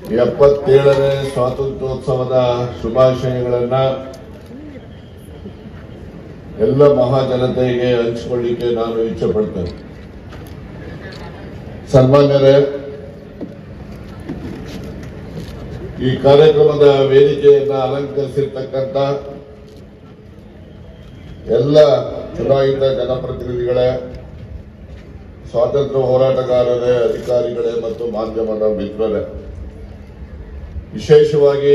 ಎಪ್ಪತ್ತೇಳನೇ ಸ್ವಾತಂತ್ರ್ಯೋತ್ಸವದ ಶುಭಾಶಯಗಳನ್ನ ಎಲ್ಲ ಮಹಾಜನತೆಗೆ ಹಂಚಿಕೊಳ್ಳಿಕ್ಕೆ ನಾನು ಇಚ್ಛೆ ಪಡ್ತೇನೆ ಸನ್ಮಾನ್ಯರೇ ಈ ಕಾರ್ಯಕ್ರಮದ ವೇದಿಕೆಯನ್ನ ಅಲಂಕರಿಸಿರ್ತಕ್ಕಂಥ ಎಲ್ಲ ಚುನಾಯಿತ ಜನಪ್ರತಿನಿಧಿಗಳೇ ಸ್ವಾತಂತ್ರ್ಯ ಹೋರಾಟಗಾರರೇ ಅಧಿಕಾರಿಗಳೇ ಮತ್ತು ಮಾಧ್ಯಮದ ಮಿತ್ರರೇ ವಿಶೇಷವಾಗಿ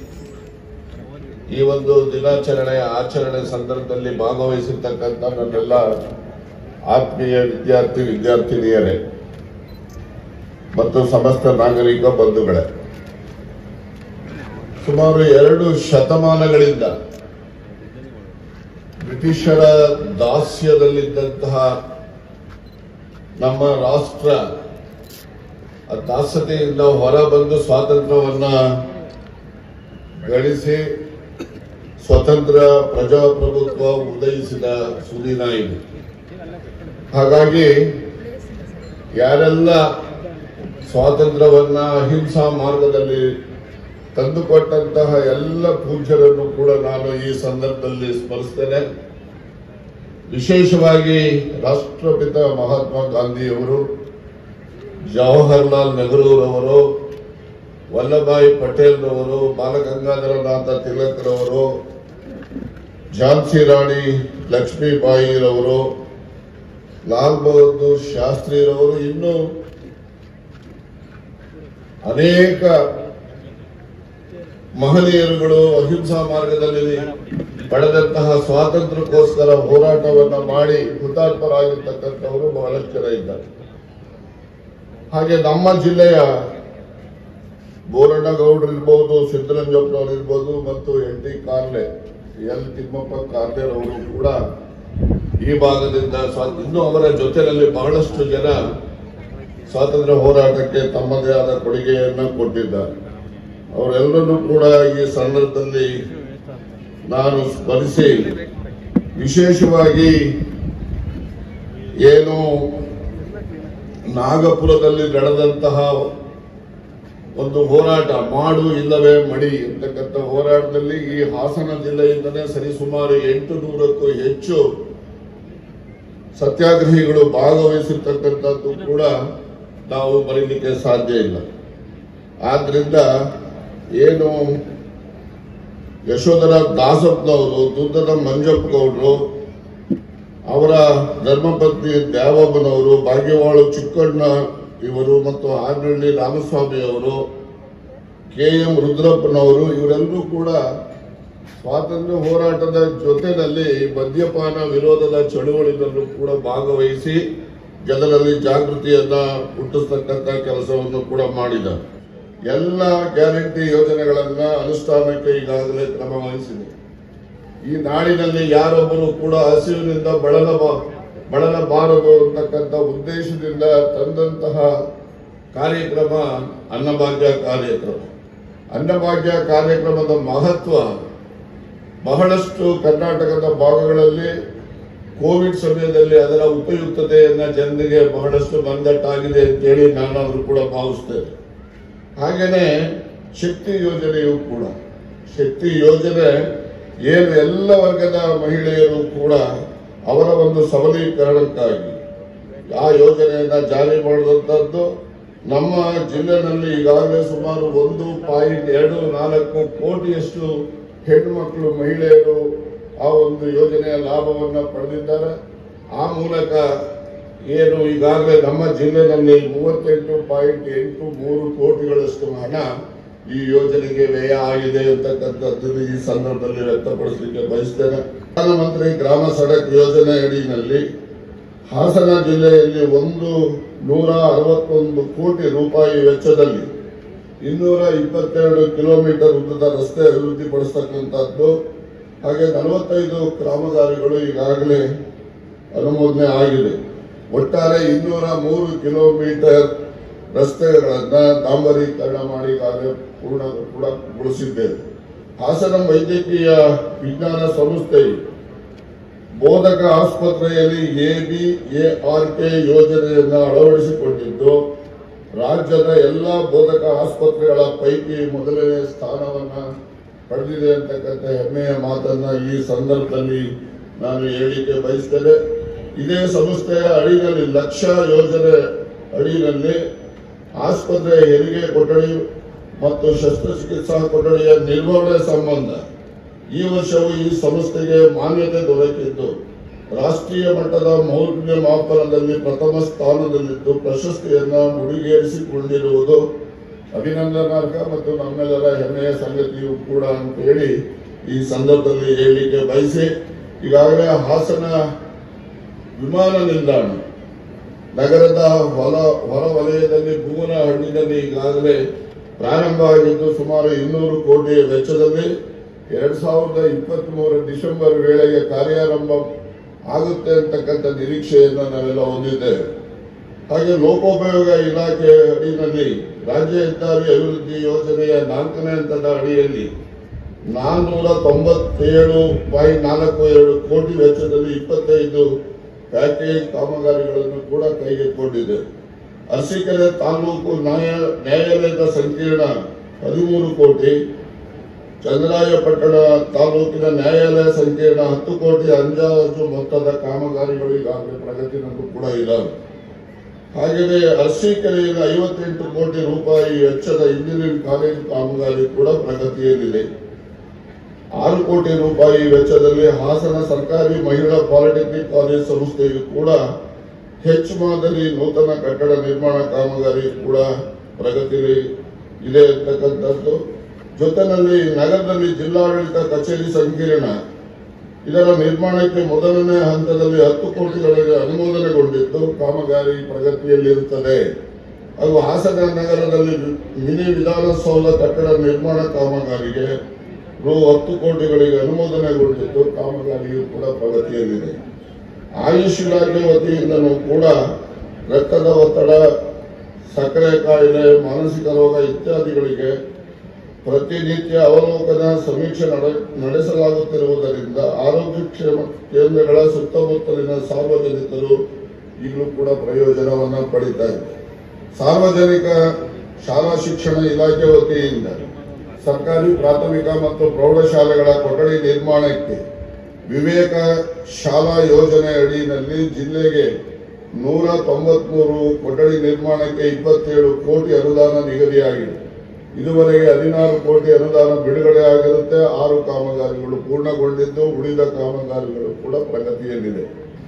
ಈ ಒಂದು ದಿನಾಚರಣೆಯ ಆಚರಣೆ ಸಂದರ್ಭದಲ್ಲಿ ಭಾಗವಹಿಸಿರ್ತಕ್ಕಂಥ ನನ್ನೆಲ್ಲ ಆತ್ಮೀಯ ವಿದ್ಯಾರ್ಥಿ ವಿದ್ಯಾರ್ಥಿನಿಯರೇ ಮತ್ತು ಸಮಸ್ತ ನಾಗರಿಕ ಬಂಧುಗಳೇ ಸುಮಾರು ಎರಡು ಶತಮಾನಗಳಿಂದ ಬ್ರಿಟಿಷರ ದಾಸ್ಯದಲ್ಲಿದ್ದಂತಹ ನಮ್ಮ ರಾಷ್ಟ್ರ ಆ ದಾಸ್ಯತೆಯಿಂದ ಹೊರಬಂದು ಸ್ವಾತಂತ್ರ್ಯವನ್ನ ಗಳಿಸಿ ಸ್ವತಂತ್ರ ಪ್ರಜಾಪ್ರಭುತ್ವ ಉದಯಿಸಿದ ಸುದಿನ ಇದು ಹಾಗಾಗಿ ಯಾರೆಲ್ಲ ಸ್ವಾತಂತ್ರ್ಯವನ್ನ ಅಹಿಂಸಾ ಮಾರ್ಗದಲ್ಲಿ ತಂದುಕೊಟ್ಟಂತಹ ಎಲ್ಲ ಪೂಜ್ಯರನ್ನು ಕೂಡ ನಾನು ಈ ಸಂದರ್ಭದಲ್ಲಿ ಸ್ಮರಿಸ್ತೇನೆ ವಿಶೇಷವಾಗಿ ರಾಷ್ಟ್ರಪಿತ ಮಹಾತ್ಮ ಗಾಂಧಿಯವರು ಜವಾಹರ್ಲಾಲ್ ನೆಹರೂರವರು ವಲ್ಲಭಾಯಿ ಪಟೇಲ್ರವರು ಬಾಲಗಂಗಾಧರನಾಥ ತಿಲಕ್ರವರು ಝಾನ್ಸಿ ರಾಣಿ ಲಕ್ಷ್ಮೀಬಾಯಿರವರು ಲಾಲ್ ಬಹದ್ದೂರ್ ಶಾಸ್ತ್ರಿರವರು ಇನ್ನೂ ಅನೇಕ ಮಹನೀಯರುಗಳು ಅಹಿಂಸಾ ಮಾರ್ಗದಲ್ಲಿ ಪಡೆದಂತಹ ಸ್ವಾತಂತ್ರ್ಯಕ್ಕೋಸ್ಕರ ಹೋರಾಟವನ್ನ ಮಾಡಿ ಹುತಾತ್ಮರಾಗಿರ್ತಕ್ಕಂಥವರು ಬಹಳಷ್ಟು ಜನ ಇದ್ದಾರೆ ಹಾಗೆ ನಮ್ಮ ಜಿಲ್ಲೆಯ ಬೋರಣ್ಣಗೌಡರು ಇರ್ಬೋದು ಸಿದ್ದರಂಜಪ್ಪನವರು ಇರ್ಬೋದು ಮತ್ತು N T Karle L Thimmappa ಕಾರ್ಲೆರವರು ಕೂಡ ಈ ಭಾಗದಿಂದ ಸ್ವಾ- ಇನ್ನೂ ಅವರ ಜೊತೆಯಲ್ಲಿ ಬಹಳಷ್ಟು ಜನ ಸ್ವಾತಂತ್ರ್ಯ ಹೋರಾಟಕ್ಕೆ ತಮ್ಮದೇ ಆದ ಕೊಡುಗೆಯನ್ನ ಕೊಟ್ಟಿದ್ದಾರೆ ಅವರೆಲ್ಲರನ್ನೂ ಕೂಡ ಈ ಸಂದರ್ಭದಲ್ಲಿ ನಾನು ಸ್ಮರಿಸಿ ವಿಶೇಷವಾಗಿ ಏನು ನಾಗಪುರದಲ್ಲಿ ನಡೆದಂತಹ ಒಂದು ಹೋರಾಟ ಮಾಡು ಇಲ್ಲವೇ ಮಡಿ ಅಂತಕ್ಕಂಥ ಹೋರಾಟದಲ್ಲಿ ಈ ಹಾಸನ ಜಿಲ್ಲೆಯಿಂದಲೇ ಸರಿಸುಮಾರು ಎಂಟು ನೂರಕ್ಕೂ ಹೆಚ್ಚು ಸತ್ಯಾಗ್ರಹಿಗಳು ಭಾಗವಹಿಸಿರ್ತಕ್ಕಂಥದ್ದು ಕೂಡ ನಾವು ಮರೀಲಿಕ್ಕೆ ಸಾಧ್ಯ ಇಲ್ಲ ಆದ್ರಿಂದ ಏನು ಯಶೋಧರ ದಾಸಪ್ಪನವರು ದುದ್ದದ ಮಂಜಪ್ಪ ಗೌಡರು ಅವರ ಧರ್ಮಪತ್ನಿ ದ್ಯಾವಮ್ಮನವರು ಭಾಗ್ಯವಾಳು ಚಿಕ್ಕಣ್ಣ ಇವರು ಮತ್ತು ಆನಹಳ್ಳಿ ರಾಮಸ್ವಾಮಿ ಅವರು ಕೆ ಎಂ ರುದ್ರಪ್ಪನವರು ಇವರೆಲ್ಲರೂ ಕೂಡ ಸ್ವಾತಂತ್ರ್ಯ ಹೋರಾಟದ ಜೊತೆಯಲ್ಲಿ ಮದ್ಯಪಾನ ವಿರೋಧದ ಚಳುವಳಿನಲ್ಲೂ ಕೂಡ ಭಾಗವಹಿಸಿ ಜನರಲ್ಲಿ ಜಾಗೃತಿಯನ್ನ ಹುಟ್ಟಿಸ್ತಕ್ಕಂಥ ಕೆಲಸವನ್ನು ಕೂಡ ಮಾಡಿದ್ದಾರೆ ಎಲ್ಲ ಗ್ಯಾರಂಟಿ ಯೋಜನೆಗಳನ್ನ ಅನುಷ್ಠಾನಕ್ಕೆ ಈಗಾಗಲೇ ಕ್ರಮ ವಹಿಸಿದೆ ಈ ನಾಡಿನಲ್ಲಿ ಯಾರೊಬ್ಬರು ಕೂಡ ಹಸಿವಿನಿಂದ ಬಳಲ ಬಳಲಬಾರದು ಅಂತಕ್ಕಂಥ ಉದ್ದೇಶದಿಂದ ತಂದಂತಹ ಕಾರ್ಯಕ್ರಮ ಅನ್ನಭಾಗ್ಯ ಕಾರ್ಯಕ್ರಮ ಅನ್ನಭಾಗ್ಯ ಕಾರ್ಯಕ್ರಮದ ಮಹತ್ವ ಬಹಳಷ್ಟು ಕರ್ನಾಟಕದ ಭಾಗಗಳಲ್ಲಿ ಕೋವಿಡ್ ಸಮಯದಲ್ಲಿ ಅದರ ಉಪಯುಕ್ತತೆಯನ್ನ ಜನರಿಗೆ ಬಹಳಷ್ಟು ಮಂದಟ್ಟಾಗಿದೆ ಅಂತೇಳಿ ನಾನಾದ್ರೂ ಕೂಡ ಭಾವಿಸ್ತೇನೆ ಹಾಗೇನೆ ಶಕ್ತಿ ಯೋಜನೆಯು ಕೂಡ ಶಕ್ತಿ ಯೋಜನೆ ಏನು ಎಲ್ಲ ವರ್ಗದ ಮಹಿಳೆಯರು ಕೂಡ ಅವರ ಒಂದು ಸಬಲೀಕರಣಕ್ಕಾಗಿ ಆ ಯೋಜನೆಯನ್ನ ಜಾರಿ ಮಾಡಿದಂಥದ್ದು ನಮ್ಮ ಜಿಲ್ಲೆನಲ್ಲಿ ಈಗಾಗಲೇ ಸುಮಾರು ಒಂದು ಪಾಯಿಂಟ್ ಎರಡು ನಾಲ್ಕು ಕೋಟಿಯಷ್ಟು ಹೆಣ್ಮಕ್ಳು ಮಹಿಳೆಯರು ಆ ಒಂದು ಯೋಜನೆಯ ಲಾಭವನ್ನ ಪಡೆದಿದ್ದಾರೆ ಆ ಮೂಲಕ ಏನು ಈಗಾಗಲೇ ನಮ್ಮ ಜಿಲ್ಲೆನಲ್ಲಿ ಮೂವತ್ತೆಂಟು ಪಾಯಿಂಟ್ ಎಂಟು ಮೂರು ಕೋಟಿಗಳಷ್ಟು ಹಣ ಈ ಯೋಜನೆಗೆ ವ್ಯಯ ಆಗಿದೆ ಅಂತಕ್ಕಂಥದ್ದನ್ನು ಈ ಸಂದರ್ಭದಲ್ಲಿ ವ್ಯಕ್ತಪಡಿಸಲಿಕ್ಕೆ ಬಯಸ್ತೇನೆ ಪ್ರಧಾನಮಂತ್ರಿ ಗ್ರಾಮ ಸಡಕ್ ಯೋಜನೆ ಅಡಿಯಲ್ಲಿ ಹಾಸನ ಜಿಲ್ಲೆಯಲ್ಲಿ ಒಂದು ನೂರ ಅರವತ್ತೊಂದು ಕೋಟಿ ರೂಪಾಯಿ ವೆಚ್ಚದಲ್ಲಿ ಇನ್ನೂರ ಇಪ್ಪತ್ತೆರಡು ಕಿಲೋಮೀಟರ್ ಉದ್ದದ ರಸ್ತೆ ಅಭಿವೃದ್ಧಿಪಡಿಸ್ತಕ್ಕಂಥದ್ದು ಹಾಗೆ ನಲವತ್ತೈದು ಕಾಮಗಾರಿಗಳು ಈಗಾಗಲೇ ಅನುಮೋದನೆ ಆಗಿದೆ ಒಟ್ಟಾರೆ ಇನ್ನೂರ ಮೂರು ಕಿಲೋಮೀಟರ್ ರಸ್ತೆಗಳನ್ನ ಡಾಂಬರೀಕರಣ ಮಾಡಿ ಈಗಾಗಲೇ ಪೂರ್ಣ ಕೂಡ ಗೊಳಿಸಿದ್ದೇವೆ ಹಾಸನ ವೈದ್ಯಕೀಯ ವಿಜ್ಞಾನ ಸಂಸ್ಥೆಯು ಬೋಧಕ ಆಸ್ಪತ್ರೆಯಲ್ಲಿ A B A R K ಯೋಜನೆಯನ್ನು ಅಳವಡಿಸಿಕೊಂಡಿದ್ದು ರಾಜ್ಯದ ಎಲ್ಲ ಬೋಧಕ ಆಸ್ಪತ್ರೆಗಳ ಪೈಕಿ ಮೊದಲನೇ ಸ್ಥಾನವನ್ನ ಪಡೆದಿದೆ ಅಂತಕ್ಕಂಥ ಹೆಮ್ಮೆಯ ಮಾತನ್ನ ಈ ಸಂದರ್ಭದಲ್ಲಿ ನಾನು ಹೇಳಿಕೆ ಬಯಸ್ತೇನೆ ಇದೇ ಸಂಸ್ಥೆಯ ಅಡಿಯಲ್ಲಿ ಲಕ್ಷ ಯೋಜನೆ ಅಡಿಯಲ್ಲಿ ಆಸ್ಪತ್ರೆ ಹೆರಿಗೆ ಕೊಠಡಿ ಮತ್ತು ಶಸ್ತ್ರಚಿಕಿತ್ಸಾ ಕೊಠಡಿಯ ನಿರ್ವಹಣೆ ಸಂಬಂಧ ಈ ವರ್ಷವೂ ಈ ಸಂಸ್ಥೆಗೆ ಮಾನ್ಯತೆ ದೊರಕಿದ್ದು ರಾಷ್ಟ್ರೀಯ ಮಟ್ಟದ ಮೌಲ್ಯಮಾಪನದಲ್ಲಿ ಪ್ರಥಮ ಸ್ಥಾನದಲ್ಲಿದ್ದು ಪ್ರಶಸ್ತಿಯನ್ನ ಮುಡಿಗೇರಿಸಿಕೊಂಡಿರುವುದು ಅಭಿನಂದನಾರ್ಹ ಮತ್ತು ನಮ್ಮೆಲ್ಲರ ಹೆಮ್ಮೆಯ ಸಂಗತಿಯೂ ಕೂಡ ಅಂತ ಹೇಳಿ ಈ ಸಂದರ್ಭದಲ್ಲಿ ಹೇಳಲಿಕ್ಕೆ ಬಯಸಿ ಈಗಾಗಲೇ ಹಾಸನ ವಿಮಾನ ನಿಲ್ದಾಣ ನಗರದ ಹೊರ ಹೊರ ವಲಯದಲ್ಲಿ ಹಣ್ಣಿನಲ್ಲಿ ಈಗಾಗಲೇ ಪ್ರಾರಂಭ ಆಗಿದ್ದು ಸುಮಾರು ಇನ್ನೂರು ಕೋಟಿ ವೆಚ್ಚದಲ್ಲಿ ಎರಡ್ ಸಾವಿರದ ಇಪ್ಪತ್ತ್ ಮೂರ ಡಿಸೆಂಬರ್ ವೇಳೆಗೆ ಕಾರ್ಯಾರಂಭ ಆಗುತ್ತೆ ಅಂತಕ್ಕಂಥ ನಿರೀಕ್ಷೆಯನ್ನು ನಾವೆಲ್ಲ ಹೊಂದಿದ್ದೇವೆ ಹಾಗೆ ಲೋಕೋಪಯೋಗ ಇಲಾಖೆ ಅಡಿಯಲ್ಲಿ ರಾಜ್ಯ ಹೆದ್ದಾರಿ ಅಭಿವೃದ್ಧಿ ಯೋಜನೆಯ ನಾಲ್ಕನೇ ಹಂತದ ಅಡಿಯಲ್ಲಿ ನಾನ್ನೂರ ತೊಂಬತ್ತೇಳು ಪಾಯಿಂಟ್ ನಾಲ್ಕು ಎರಡು ಕೋಟಿ ವೆಚ್ಚದಲ್ಲಿ ಇಪ್ಪತ್ತೈದು ಪ್ಯಾಕೇಜ್ ಕಾಮಗಾರಿಗಳನ್ನು ಕೂಡ ಕೈಗೆತ್ತಿಕೊಂಡಿದೆ ಅರಸೀಕೆರೆ ತಾಲೂಕು ನ್ಯಾಯ ನ್ಯಾಯಾಲಯದ ಸಂಕೀರ್ಣ ಹದಿಮೂರು ಕೋಟಿ ಚಂದ್ರಾಯಪಟ್ಟಣ ತಾಲೂಕಿನ ನ್ಯಾಯಾಲಯ ಸಂಕೀರ್ಣ ಹತ್ತು ಕೋಟಿ ಅಂದಾಜು ಮೊತ್ತದ ಕಾಮಗಾರಿಗಳು ಈಗಾಗಲೇ ಪ್ರಗತಿನಲ್ಲೂ ಕೂಡ ಇದ್ದಾವೆ ಹಾಗೆಯೇ ಅರಸೀಕೆರೆಯಲ್ಲಿ ಐವತ್ತೆಂಟು ಕೋಟಿ ರೂಪಾಯಿ ವೆಚ್ಚದ ಇಂಜಿನಿಯರಿಂಗ್ ಕಾಲೇಜು ಕಾಮಗಾರಿ ಕೂಡ ಪ್ರಗತಿಯಲ್ಲಿದೆ ಆರು ಕೋಟಿ ರೂಪಾಯಿ ವೆಚ್ಚದಲ್ಲಿ ಹಾಸನ ಸರ್ಕಾರಿ ಮಹಿಳಾ ಪಾಲಿಟೆಕ್ನಿಕ್ ಕಾಲೇಜ್ ಸಂಸ್ಥೆಯು ಕೂಡ ಹೆಚ್ ಮಾದರಿ ನೂತನ ಕಟ್ಟಡ ನಿರ್ಮಾಣ ಕಾಮಗಾರಿ ಕೂಡ ಪ್ರಗತಿ ಇದೆ ಅಂತಕ್ಕಂಥದ್ದು ಜೊತೆಯಲ್ಲಿ ನಗರದಲ್ಲಿ ಜಿಲ್ಲಾಡಳಿತ ಕಚೇರಿ ಸಂಕೀರ್ಣ ಇದರ ನಿರ್ಮಾಣಕ್ಕೆ ಮೊದಲನೇ ಹಂತದಲ್ಲಿ ಹತ್ತು ಕೋಟಿಗಳಿಗೆ ಅನುಮೋದನೆಗೊಂಡಿದ್ದು ಕಾಮಗಾರಿ ಪ್ರಗತಿಯಲ್ಲಿರುತ್ತದೆ ಹಾಗೂ ಹಾಸನ ನಗರದಲ್ಲಿ ಮಿನಿ ವಿಧಾನಸೌಧ ಕಟ್ಟಡ ನಿರ್ಮಾಣ ಕಾಮಗಾರಿಗೆ ರು ಹತ್ತು ಕೋಟಿಗಳಿಗೆ ಅನುಮೋದನೆಗೊಂಡಿದ್ದು ಕಾಮಗಾರಿಯು ಕೂಡ ಪ್ರಗತಿಯಲ್ಲಿದೆ ಆಯುಷ್ ಇಲಾಖೆ ವತಿಯಿಂದಲೂ ಕೂಡ ರಕ್ತದ ಒತ್ತಡ ಸಕ್ಕರೆ ಕಾಯಿಲೆ ಮಾನಸಿಕ ರೋಗ ಇತ್ಯಾದಿಗಳಿಗೆ ಪ್ರತಿನಿತ್ಯ ಅವಲೋಕನ ಸಮೀಕ್ಷೆ ನಡೆ- ನಡೆಸಲಾಗುತ್ತಿರುವುದರಿಂದ ಆರೋಗ್ಯ ಕ್ಷೇಮ ಕೇಂದ್ರಗಳ ಸುತ್ತಮುತ್ತಲಿನ ಸಾರ್ವಜನಿಕರು ಈಗಲೂ ಕೂಡ ಪ್ರಯೋಜನವನ್ನು ಪಡಿತಾ ಇದ್ದಾರೆ ಸಾರ್ವಜನಿಕ ಶಾಲಾ ಶಿಕ್ಷಣ ಇಲಾಖೆ ವತಿಯಿಂದ ಸರ್ಕಾರಿ ಪ್ರಾಥಮಿಕ ಮತ್ತು ಪ್ರೌಢಶಾಲೆಗಳ ಕೊಠಡಿ ನಿರ್ಮಾಣಕ್ಕೆ ವಿವೇಕ ಶಾಲಾ ಯೋಜನೆ ಅಡಿಯಲ್ಲಿ ಜಿಲ್ಲೆಗೆ ನೂರ ತೊಂಬತ್ಮೂರು ಕೊಠಡಿ ನಿರ್ಮಾಣಕ್ಕೆ ಇಪ್ಪತ್ತೇಳು ಕೋಟಿ ಅನುದಾನ ನಿಗದಿಯಾಗಿದೆ ಇದುವರೆಗೆ ಹದಿನಾರು ಕೋಟಿ ಅನುದಾನ ಬಿಡುಗಡೆ ಆಗಿರುತ್ತೆ ಆರು ಕಾಮಗಾರಿಗಳು ಪೂರ್ಣಗೊಂಡಿದ್ದು ಉಳಿದ ಕಾಮಗಾರಿಗಳು ಕೂಡ ಪ್ರಗತಿಯಲ್ಲಿದೆ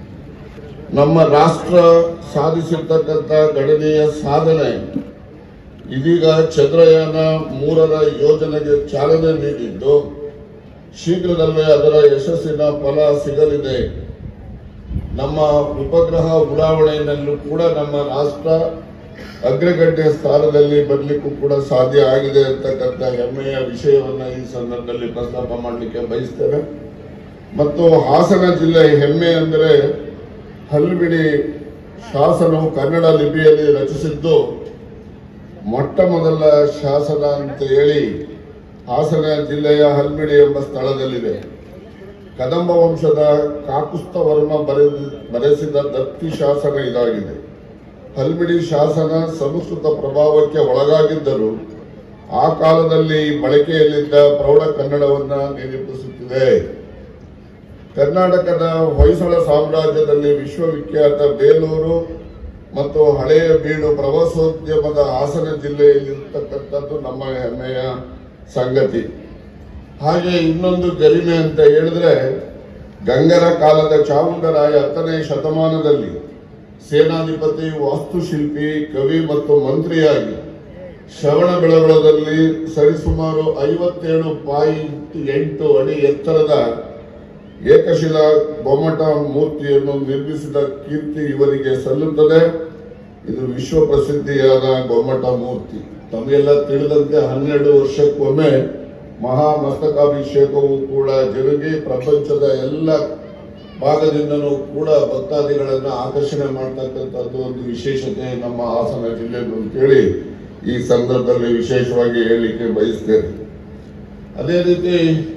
ನಮ್ಮ ರಾಷ್ಟ್ರ ಸಾಧಿಸಿರ್ತಕ್ಕಂಥ ಗಣನೀಯ ಸಾಧನೆ ಇದೀಗ ಚಂದ್ರಯಾನ ಮೂರರ ಯೋಜನೆಗೆ ಚಾಲನೆ ನೀಡಿದ್ದು ಶೀಘ್ರದಲ್ಲೇ ಅದರ ಯಶಸ್ಸಿನ ಫಲ ಸಿಗಲಿದೆ ನಮ್ಮ ಉಪಗ್ರಹ ಉಡಾವಣೆಯಲ್ಲೂ ಕೂಡ ನಮ್ಮ ರಾಷ್ಟ್ರ ಅಗ್ರಗಣ್ಯ ಸ್ಥಾನದಲ್ಲಿ ಬರಲಿಕ್ಕೂ ಕೂಡ ಸಾಧ್ಯ ಆಗಿದೆ ಅಂತಕ್ಕಂಥ ಹೆಮ್ಮೆಯ ವಿಷಯವನ್ನ ಈ ಸಂದರ್ಭದಲ್ಲಿ ಪ್ರಸ್ತಾಪ ಮಾಡಲಿಕ್ಕೆ ಬಯಸ್ತೇನೆ ಮತ್ತು ಹಾಸನ ಜಿಲ್ಲೆ ಹೆಮ್ಮೆ ಅಂದರೆ ಹಲ್ಬಿಡಿ ಶಾಸನವು ಕನ್ನಡ ಲಿಪಿಯಲ್ಲಿ ರಚಿಸಿದ್ದು ಮೊಟ್ಟ ಮೊದಲ ಶಾಸನ ಅಂತ ಹೇಳಿ ಹಾಸನ ಜಿಲ್ಲೆಯ ಹಲ್ಮಿಡಿ ಎಂಬ ಸ್ಥಳದಲ್ಲಿದೆ ಕದಂಬ ವಂಶದ ಕಾಕುಸ್ಥವರ್ಮ ಬರೆದ ಬರೆಸಿದ ದತ್ತಿ ಶಾಸನ ಇದಾಗಿದೆ ಹಲ್ಮಿಡಿ ಶಾಸನ ಸಂಸ್ಕೃತ ಪ್ರಭಾವಕ್ಕೆ ಒಳಗಾಗಿದ್ದರೂ ಆ ಕಾಲದಲ್ಲಿ ಬಳಕೆಯಲ್ಲಿದ್ದ ಪ್ರೌಢ ಕನ್ನಡವನ್ನ ನಿರೂಪಿಸುತ್ತಿದೆ ಕರ್ನಾಟಕದ ಹೊಯ್ಸಳ ಸಾಮ್ರಾಜ್ಯದಲ್ಲಿ ವಿಶ್ವವಿಖ್ಯಾತ ಬೇಲೂರು ಮತ್ತು ಹಳೆಯ ಬೀಡು ಪ್ರವಾಸೋದ್ಯಮದ ಹಾಸನ ಜಿಲ್ಲೆಯಲ್ಲಿರ್ತಕ್ಕಂಥದ್ದು ನಮ್ಮ ಹೆಮ್ಮೆಯ ಸಂಗತಿ ಹಾಗೆ ಇನ್ನೊಂದು ಗರಿಮೆ ಅಂತ ಹೇಳಿದ್ರೆ ಗಂಗರ ಕಾಲದ ಚಾಮುಂಡರಾಯ ಹತ್ತನೇ ಶತಮಾನದಲ್ಲಿ ಸೇನಾಧಿಪತಿ ವಾಸ್ತುಶಿಲ್ಪಿ ಕವಿ ಮತ್ತು ಮಂತ್ರಿಯಾಗಿ ಶ್ರವಣ ಬೆಳಗೊಳದಲ್ಲಿ ಸರಿಸುಮಾರು ಐವತ್ತೇಳು ಪಾಯಿಂಟ್ ಎಂಟು ಅಡಿ ಎತ್ತರದ ಏಕಶಿಲಾ ಗೊಮ್ಮಟ ಮೂರ್ತಿಯನ್ನು ನಿರ್ಮಿಸಿದ ಕೀರ್ತಿ ಇವರಿಗೆ ಸಲ್ಲುತ್ತದೆ ಇದು ವಿಶ್ವ ಪ್ರಸಿದ್ಧಿಯಾದ ಗೊಮ್ಮಟ ಮೂರ್ತಿ ತಮಗೆಲ್ಲ ತಿಳಿದಂತೆ ಹನ್ನೆರಡು ವರ್ಷಕ್ಕೊಮ್ಮೆ ಮಹಾ ಮಸ್ತಕಾಭಿಷೇಕವು ಕೂಡ ಜರುಗಿ ಪ್ರಪಂಚದ ಎಲ್ಲ ಭಾಗದಿಂದಲೂ ಕೂಡ ಭಕ್ತಾದಿಗಳನ್ನ ಆಕರ್ಷಣೆ ಮಾಡ್ತಕ್ಕಂಥದ್ದು ಒಂದು ವಿಶೇಷತೆ ನಮ್ಮ ಹಾಸನ ಜಿಲ್ಲೆಯಲ್ಲಿ ಅಂತೇಳಿ ಈ ಸಂದರ್ಭದಲ್ಲಿ ವಿಶೇಷವಾಗಿ ಹೇಳಲಿಕ್ಕೆ ಬಯಸ್ತೇನೆ ಅದೇ ರೀತಿ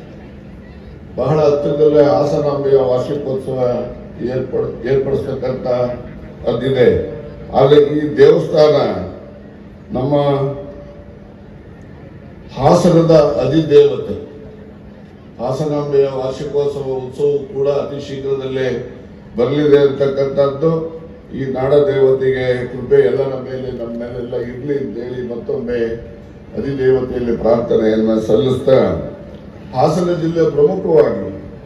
ಬಹಳ ಹತ್ತಿರದಲ್ಲೇ ಹಾಸನಾಂಬೆಯ ವಾರ್ಷಿಕೋತ್ಸವ ಏರ್ಪಡ ಏರ್ಪಡಿಸ್ತಕ್ಕಂಥ ಅದಿದೆ ಆದರೆ ಈ ದೇವಸ್ಥಾನ ನಮ್ಮ ಹಾಸನದ ಅಧಿದೇವತೆ ಹಾಸನಾಂಬೆಯ ವಾರ್ಷಿಕೋತ್ಸವ ಉತ್ಸವ ಕೂಡ ಅತಿ ಶೀಘ್ರದಲ್ಲೇ ಬರಲಿದೆ ಅಂತಕ್ಕಂಥದ್ದು ಈ ನಾಡ ದೇವತೆಗೆ ಕೃಪೆ ಎಲ್ಲರ ಮೇಲೆ ನಮ್ಮ ಮೇಲೆಲ್ಲ ಇರಲಿ ಅಂತೇಳಿ ಮತ್ತೊಮ್ಮೆ ಅಧಿದೇವತೆಯಲ್ಲಿ ಪ್ರಾರ್ಥನೆಯನ್ನ ಸಲ್ಲಿಸ್ತಾ ಹಾಸನ ಜಿಲ್ಲೆ ಪ್ರಮುಖವಾಗಿ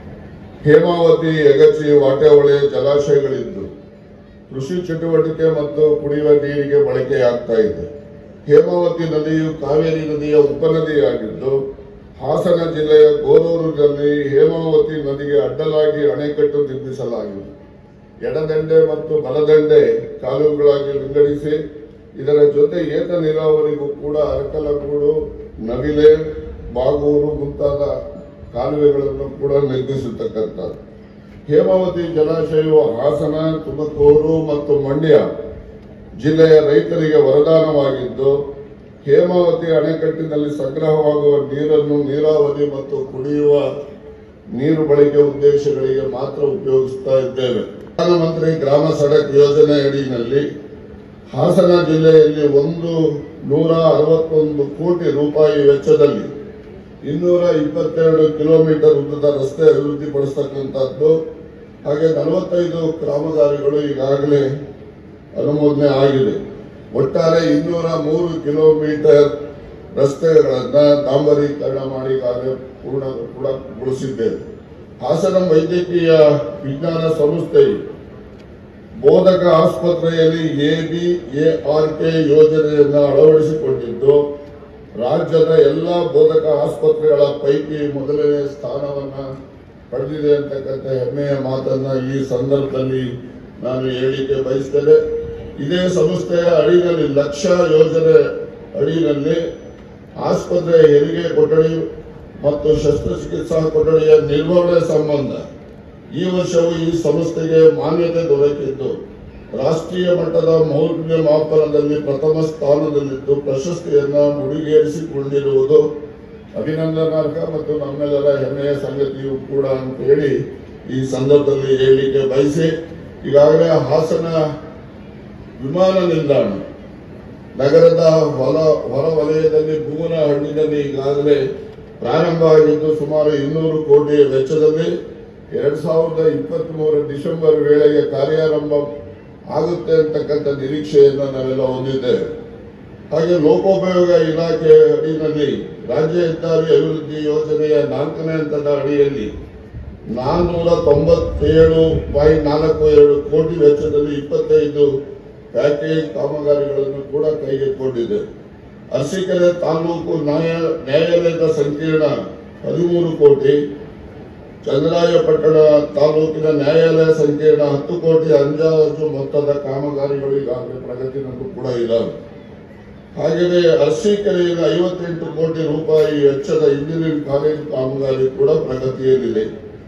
ಹೇಮಾವತಿ ಯಗಚಿ ವಾಟೆಹೊಳೆ ಜಲಾಶಯಗಳಿದ್ದು ಕೃಷಿ ಚಟುವಟಿಕೆ ಮತ್ತು ಕುಡಿಯುವ ನೀರಿಗೆ ಬಳಕೆಯಾಗ್ತಾ ಇದೆ ಹೇಮಾವತಿ ನದಿಯು ಕಾವೇರಿ ನದಿಯ ಉಪನದಿಯಾಗಿದ್ದು ಹಾಸನ ಜಿಲ್ಲೆಯ ಗೋರೂರಿನಲ್ಲಿ ಹೇಮಾವತಿ ನದಿಗೆ ಅಡ್ಡಲಾಗಿ ಅಣೆಕಟ್ಟು ನಿರ್ಮಿಸಲಾಗಿದೆ ಎಡದಂಡೆ ಮತ್ತು ಬಲದಂಡೆ ಕಾಲುವೆಗಳಾಗಿ ವಿಂಗಡಿಸಿ ಇದರ ಜೊತೆ ಏತ ನೀರಾವರಿಗೂ ಕೂಡ ಅರಕಲಗೂಡು ನವಿಲೆ ಬಾಗೂರು ಮುಂತಾದ ಕಾಲುವೆಗಳನ್ನು ಕೂಡ ನಿರ್ಮಿಸತಕ್ಕಂಥದ್ದು ಹೇಮಾವತಿ ಜಲಾಶಯವು ಹಾಸನ ತುಮಕೂರು ಮತ್ತು ಮಂಡ್ಯ ಜಿಲ್ಲೆಯ ರೈತರಿಗೆ ವರದಾನವಾಗಿದ್ದು ಹೇಮಾವತಿ ಅಣೆಕಟ್ಟಿನಲ್ಲಿ ಸಂಗ್ರಹವಾಗುವ ನೀರನ್ನು ನೀರಾವರಿ ಮತ್ತು ಕುಡಿಯುವ ನೀರು ಬಳಕೆ ಉದ್ದೇಶಗಳಿಗೆ ಮಾತ್ರ ಉಪಯೋಗಿಸ್ತಾ ಇದ್ದೇವೆ ಪ್ರಧಾನಮಂತ್ರಿ ಗ್ರಾಮ ಸಡಕ್ ಯೋಜನೆ ಅಡಿಯಲ್ಲಿ ಹಾಸನ ಜಿಲ್ಲೆಯಲ್ಲಿ ಒಂದು ನೂರ ಅರವತ್ತೊಂದು ಕೋಟಿ ರೂಪಾಯಿ ವೆಚ್ಚದಲ್ಲಿ ಇನ್ನೂರ ಇಪ್ಪತ್ತೆರಡು ಕಿಲೋಮೀಟರ್ ಉದ್ದದ ರಸ್ತೆ ಅಭಿವೃದ್ಧಿಪಡಿಸ್ತಕ್ಕಂಥದ್ದು ಹಾಗೆ ನಲವತ್ತೈದು ಕಾಮಗಾರಿಗಳು ಈಗಾಗಲೇ ಅನುಮೋದನೆ ಆಗಿದೆ ಒಟ್ಟಾರೆ ಇನ್ನೂರ ಮೂರು ಕಿಲೋಮೀಟರ್ ರಸ್ತೆಗಳನ್ನ ಡಾಂಬರೀಕರಣ ಮಾಡಿ ಕಾರ್ಯ ಪೂರ್ಣ ಕೂಡ ಗೊಳಿಸಿದ್ದೇವೆ ಹಾಸನ ವೈದ್ಯಕೀಯ ವಿಜ್ಞಾನ ಸಂಸ್ಥೆಯು ಬೋಧಕ ಆಸ್ಪತ್ರೆಯಲ್ಲಿ ಎಬಿ ಎಆರ್ಕೆ ಯೋಜನೆಯನ್ನು ಅಳವಡಿಸಿಕೊಂಡಿದ್ದು ರಾಜ್ಯದ ಎಲ್ಲ ಬೋಧಕ ಆಸ್ಪತ್ರೆಗಳ ಪೈಕಿ ಮೊದಲನೇ ಸ್ಥಾನವನ್ನ ಪಡೆದಿದೆ ಅಂತಕ್ಕಂಥ ಹೆಮ್ಮೆಯ ಮಾತನ್ನ ಈ ಸಂದರ್ಭದಲ್ಲಿ ನಾನು ಹೇಳಿಕೆ ಬಯಸ್ತೇನೆ ಇದೇ ಸಂಸ್ಥೆಯ ಅಡಿಯಲ್ಲಿ ಲಕ್ಷ ಯೋಜನೆ ಅಡಿಯಲ್ಲಿ ಆಸ್ಪತ್ರೆಯ ಹೆರಿಗೆ ಕೊಠಡಿ ಮತ್ತು ಶಸ್ತ್ರಚಿಕಿತ್ಸಾ ಕೊಠಡಿಯ ನಿರ್ವಹಣೆ ಸಂಬಂಧ ಈ ವರ್ಷವೂ ಈ ಸಂಸ್ಥೆಗೆ ಮಾನ್ಯತೆ ದೊರಕಿದ್ದು ರಾಷ್ಟ್ರೀಯ ಮಟ್ಟದ ಮೌಲ್ಯಮಾಪನದಲ್ಲಿ ಪ್ರಥಮ ಸ್ಥಾನದಲ್ಲಿದ್ದು ಪ್ರಶಸ್ತಿಯನ್ನ ಮುಡಿಗೇರಿಸಿಕೊಂಡಿರುವುದು ಅಭಿನಂದನಾರ್ಹ ಮತ್ತು ನಮ್ಮೆಲ್ಲರ ಹೆಮ್ಮೆಯ ಸಂಗತಿಯೂ ಕೂಡ ಅಂತ ಹೇಳಿ ಈ ಸಂದರ್ಭದಲ್ಲಿ ಹೇಳಲಿಕ್ಕೆ ಬಯಸಿ ಈಗಾಗಲೇ ಹಾಸನ ವಿಮಾನ ನಿಲ್ದಾಣ ನಗರದ ಹೊರ ಹೊರ ವಲಯದಲ್ಲಿ ಬೂನಹಳ್ಳಿನಲ್ಲಿ ಈಗಾಗಲೇ ಪ್ರಾರಂಭ ಆಗಿದ್ದು ಸುಮಾರು ಇನ್ನೂರು ಕೋಟಿ ವೆಚ್ಚದಲ್ಲಿ ಎರಡ್ ಸಾವಿರದ ಇಪ್ಪತ್ತ್ ಮೂರ ಡಿಸೆಂಬರ್ ವೇಳೆಗೆ ಕಾರ್ಯಾರಂಭ ಆಗುತ್ತೆ ಅಂತಕ್ಕಂಥ ನಿರೀಕ್ಷೆಯನ್ನು ನಾವೆಲ್ಲ ಹೊಂದಿದ್ದೇವೆ ಹಾಗೆ ಲೋಕೋಪಯೋಗ ಇಲಾಖೆ ಅಡಿಯಲ್ಲಿ ರಾಜ್ಯ ಹೆದ್ದಾರಿ ಅಭಿವೃದ್ಧಿ ಯೋಜನೆಯ ನಾಲ್ಕನೇ ಹಂತದ ಅಡಿಯಲ್ಲಿ ನಾನ್ನೂರ ತೊಂಬತ್ತೇಳು ಪಾಯಿಂಟ್ ನಾಲ್ಕು ಎರಡು ಕೋಟಿ ವೆಚ್ಚದಲ್ಲಿ ಇಪ್ಪತ್ತೈದು ಪ್ಯಾಕೇಜ್ ಕಾಮಗಾರಿಗಳನ್ನು ಕೂಡ ಕೈಗೆತ್ತಿಕೊಂಡಿದೆ ಅರಸೀಕೆರೆ ತಾಲೂಕು ನ್ಯಾಯ ನ್ಯಾಯಾಲಯದ ಸಂಕೀರ್ಣ ಹದಿಮೂರು ಕೋಟಿ ಚಂದ್ರಾಯಪಟ್ಟಣ ತಾಲೂಕಿನ ನ್ಯಾಯಾಲಯ ಸಂಕೀರ್ಣ ಹತ್ತು ಕೋಟಿ ಅಂದಾಜು ಮೊತ್ತದ ಕಾಮಗಾರಿಗಳು ಈಗಾಗಲೇ ಪ್ರಗತಿನಲ್ಲೂ ಕೂಡ ಇದ್ದಾವೆ ಹಾಗೆಯೇ ಅರಸೀಕೆರೆಯಲ್ಲಿ ಐವತ್ತೆಂಟು ಕೋಟಿ ರೂಪಾಯಿ ವೆಚ್ಚದ ಇಂಜಿನಿಯರಿಂಗ್ ಕಾಲೇಜು ಕಾಮಗಾರಿ ಕೂಡ ಪ್ರಗತಿಯಲ್ಲಿದೆ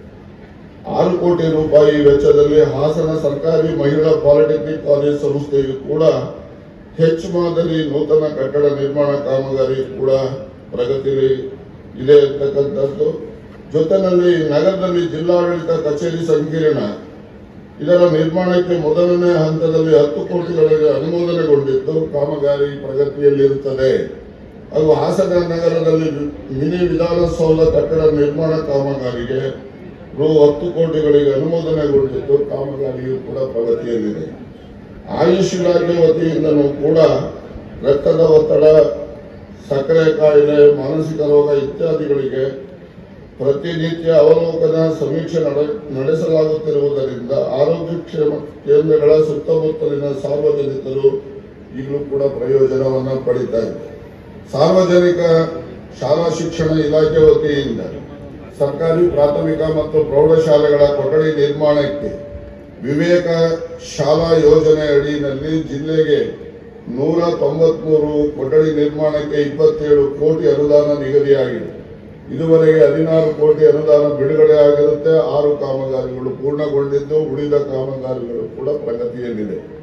ಆರು ಕೋಟಿ ರೂಪಾಯಿ ವೆಚ್ಚದಲ್ಲಿ ಹಾಸನ ಸರ್ಕಾರಿ ಮಹಿಳಾ ಪಾಲಿಟೆಕ್ನಿಕ್ ಕಾಲೇಜ್ ಸಂಸ್ಥೆಯು ಕೂಡ ಹೆಚ್ ಮಾದರಿ ನೂತನ ಕಟ್ಟಡ ನಿರ್ಮಾಣ ಕಾಮಗಾರಿ ಕೂಡ ಪ್ರಗತಿಯಲ್ಲಿ ಇದೆ ಅಂತಕ್ಕಂಥದ್ದು ಜೊತೆಯಲ್ಲಿ ನಗರದಲ್ಲಿ ಜಿಲ್ಲಾಡಳಿತ ಕಚೇರಿ ಸಂಕೀರ್ಣ ಇದರ ನಿರ್ಮಾಣಕ್ಕೆ ಮೊದಲನೇ ಹಂತದಲ್ಲಿ ಹತ್ತು ಕೋಟಿಗಳಿಗೆ ಅನುಮೋದನೆಗೊಂಡಿದ್ದು ಕಾಮಗಾರಿ ಪ್ರಗತಿಯಲ್ಲಿರುತ್ತದೆ ಹಾಗೂ ಹಾಸನ ನಗರದಲ್ಲಿ ಮಿನಿ ವಿಧಾನಸೌಧ ಕಟ್ಟಡ ನಿರ್ಮಾಣ ಕಾಮಗಾರಿಗೆ ರು ಹತ್ತು ಕೋಟಿಗಳಿಗೆ ಅನುಮೋದನೆಗೊಂಡಿದ್ದು ಕಾಮಗಾರಿಯು ಕೂಡ ಪ್ರಗತಿಯಲ್ಲಿದೆ ಆಯುಷ್ ಇಲಾಖೆ ವತಿಯಿಂದಲೂ ಕೂಡ ರಕ್ತದ ಒತ್ತಡ ಸಕ್ಕರೆ ಕಾಯಿಲೆ ಮಾನಸಿಕ ರೋಗ ಇತ್ಯಾದಿಗಳಿಗೆ ಪ್ರತಿನಿತ್ಯ ಅವಲೋಕನ ಸಮೀಕ್ಷೆ ನಡೆ- ನಡೆಸಲಾಗುತ್ತಿರುವುದರಿಂದ ಆರೋಗ್ಯ ಕ್ಷೇಮ ಕೇಂದ್ರಗಳ ಸುತ್ತಮುತ್ತಲಿನ ಸಾರ್ವಜನಿಕರು ಈಗಲೂ ಕೂಡ ಪ್ರಯೋಜನವನ್ನು ಪಡಿತಾ ಇದ್ದಾರೆ ಸಾರ್ವಜನಿಕ ಶಾಲಾ ಶಿಕ್ಷಣ ಇಲಾಖೆ ವತಿಯಿಂದ ಸರ್ಕಾರಿ ಪ್ರಾಥಮಿಕ ಮತ್ತು ಪ್ರೌಢಶಾಲೆಗಳ ಕೊಠಡಿ ನಿರ್ಮಾಣಕ್ಕೆ ವಿವೇಕ ಶಾಲಾ ಯೋಜನೆ ಅಡಿಯಲ್ಲಿ ಜಿಲ್ಲೆಗೆ ನೂರ ತೊಂಬತ್ಮೂರು ಕೊಠಡಿ ನಿರ್ಮಾಣಕ್ಕೆ ಇಪ್ಪತ್ತೇಳು ಕೋಟಿ ಅನುದಾನ ನಿಗದಿಯಾಗಿದೆ ಇದುವರೆಗೆ ಹದಿನಾರು ಕೋಟಿ ಅನುದಾನ ಬಿಡುಗಡೆ ಆಗಿರುತ್ತೆ ಆರು ಕಾಮಗಾರಿಗಳು ಪೂರ್ಣಗೊಂಡಿದ್ದು ಉಳಿದ ಕಾಮಗಾರಿಗಳು ಕೂಡ ಪ್ರಗತಿಯಲ್ಲಿದೆ